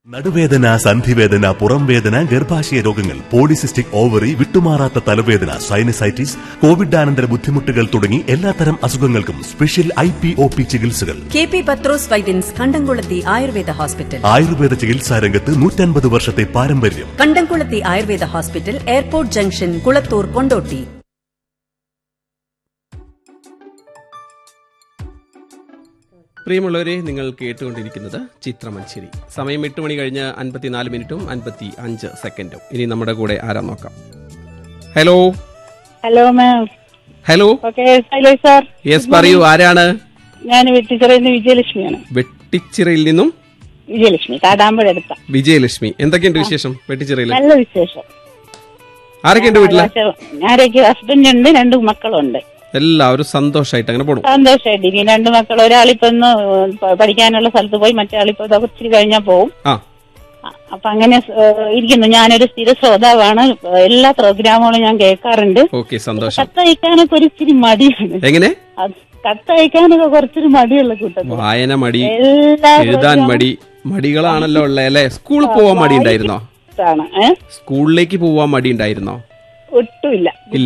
നടുവേദന സന്ധിവേദന പുറംവേദന ഗർഭാശയ രോഗങ്ങൾ പോളിസിസ്റ്റിക് ഓവറി വിട്ടുമാറാത്ത തലവേദന സൈനസൈറ്റിസ് കോവിഡാനന്തര ബുദ്ധിമുട്ടുകൾ തുടങ്ങി എല്ലാത്തരം അസുഖങ്ങൾക്കും special I P O P ചികിത്സകൾ K P Pathrose Vaidyans Kandamkulathy Ayurveda hospital Ayurveda ചികിത്സാ രംഗത്ത് നൂറ്റൻപത് വർഷത്തെ പാരമ്പര്യം Kandamkulathy Ayurveda hospital airport junction Kulathur Kondotty പ്രിയമുള്ളവരെ നിങ്ങൾ കേട്ടുകൊണ്ടിരിക്കുന്നത് ചിത്രമഞ്ചേരി സമയം എട്ട് മണി കഴിഞ്ഞ് അൻപത്തിനാല് മിനിറ്റും അൻപത്തി അഞ്ച് സെക്കൻഡും ഇനി നമ്മുടെ കൂടെ ആരാ നോക്കാം hello hello ma'am hello okay hello sir yes പറയൂ ആരാണ് ഞാൻ വെട്ടിച്ചിറയിൽ നിന്ന് വിജയലക്ഷ്മിയാണ് വെട്ടിച്ചിറയിൽ നിന്നും വിജയലക്ഷ്മി കാടാമ്പുഴ അടുത്ത വിജയലക്ഷ്മി എന്തൊക്കെയുണ്ട് വിശേഷം വെട്ടിച്ചിറയിൽ നല്ല വിശേഷം ആരൊക്കെയുണ്ട് വീട്ടില് ഞാനൊക്കെ ഹസ്ബൻഡ് ഉണ്ട് രണ്ട് മക്കളുണ്ട് എല്ലാവരും സന്തോഷമായിട്ട് അങ്ങനെ പോണു സന്തോഷമായിട്ടിരിക്കും രണ്ട് മക്കൾ ഒരാളിപ്പോ ഒന്ന് പ- പഠിക്കാനുള്ള സ്ഥലത്ത് പോയി മറ്റേ ആളിപ്പോ ഇതൊക്കെ ഇച്ചിരി കഴിഞ്ഞാൽ പോവും ആ അ- അപ്പൊ അങ്ങനെ ഏഹ്, ഇരിക്കുന്നു ഞാനൊരു സ്ഥിര ശ്രോതാവാണ് എല്ലാ പ്രോഗ്രാമുകളും ഞാൻ കേൾക്കാറുണ്ട് ഓക്കെ സന്തോഷം കത്തയക്കാനൊക്കെ ഒരു ഇച്ചിരി മടിയാണ് എങ്ങനെ അത് കത്തയക്കാനൊക്കെ കുറച്ചൊരു മടിയുള്ള കൂട്ടത്തിൽ വായന മടി എല്ലാ എഴുതാൻ മടി മടികളാണല്ലോ ഉള്ളത് അല്ലെ സ്കൂളിൽ പോവാൻ മടി ഉണ്ടായിരുന്നോ ആണ് ഏഹ് സ്കൂളിലേക്ക് പോവാൻ മടി ഉണ്ടായിരുന്നോ